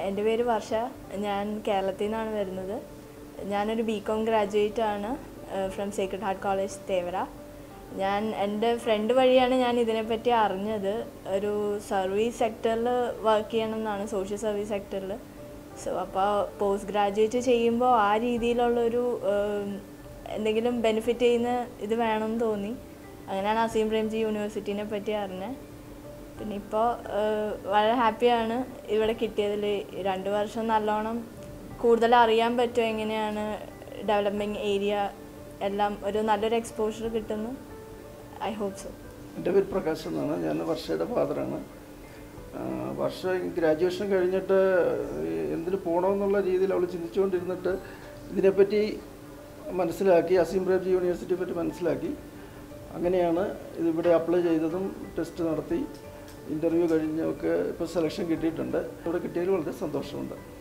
എൻ്റെ പേര് വർഷ ഞാൻ കേരളത്തിൽ നിന്നാണ് വരുന്നത് ഞാനൊരു ബി കോം ഗ്രാജുവേറ്റ് ആണ് from Sacred Heart College Thevara ഞാൻ എൻ്റെ ഫ്രണ്ട് വഴിയാണ് ഞാൻ ഇതിനെപ്പറ്റി അറിഞ്ഞത് ഒരു സർവീസ് സെക്ടറിൽ വർക്ക് ചെയ്യണം എന്നാണ് സോഷ്യൽ സർവീസ് സെക്ടറിൽ സോ അപ്പോൾ പോസ്റ്റ് ഗ്രാജുവേറ്റ് ചെയ്യുമ്പോൾ ആ രീതിയിലുള്ളൊരു ഏം, എന്തെങ്കിലും ബെനിഫിറ്റ് ചെയ്യുന്ന ഇത് വേണമെന്ന് തോന്നി അങ്ങനെയാണ് അസീം പ്രേംജി യൂണിവേഴ്സിറ്റീനെ പറ്റി അറിഞ്ഞത് പിന്നെ ഇപ്പോൾ വളരെ ഹാപ്പിയാണ് ഇവിടെ കിട്ടിയതിൽ രണ്ട് വർഷം നല്ലോണം കൂടുതൽ അറിയാൻ പറ്റും എങ്ങനെയാണ് ഡെവലപ്പിംഗ് ഏരിയ എല്ലാം ഒരു നല്ലൊരു എക്സ്പോഷർ കിട്ടുന്നു ഐ ഹോപ്പ് സോ എൻ്റെ പേര് പ്രകാശ് എന്നാണ് ഞാൻ വർഷയുടെ ഫാദറാണ് വർഷ ഗ്രാജുവേഷൻ കഴിഞ്ഞിട്ട് എന്തിന് പോകണമെന്നുള്ള രീതിയിൽ അവൾ ചിന്തിച്ചുകൊണ്ടിരുന്നിട്ട് ഇതിനെപ്പറ്റി മനസ്സിലാക്കി അസീം പ്രേംജി യൂണിവേഴ്സിറ്റിയെ പറ്റി മനസ്സിലാക്കി അങ്ങനെയാണ് ഇതിവിടെ അപ്ലൈ ചെയ്തതും ടെസ്റ്റ് നടത്തി ഇൻ്റർവ്യൂ കഴിഞ്ഞൊക്കെ ഇപ്പോൾ സെലക്ഷൻ കിട്ടിയിട്ടുണ്ട് ഇവിടെ കിട്ടിയതിൽ വളരെ സന്തോഷമുണ്ട്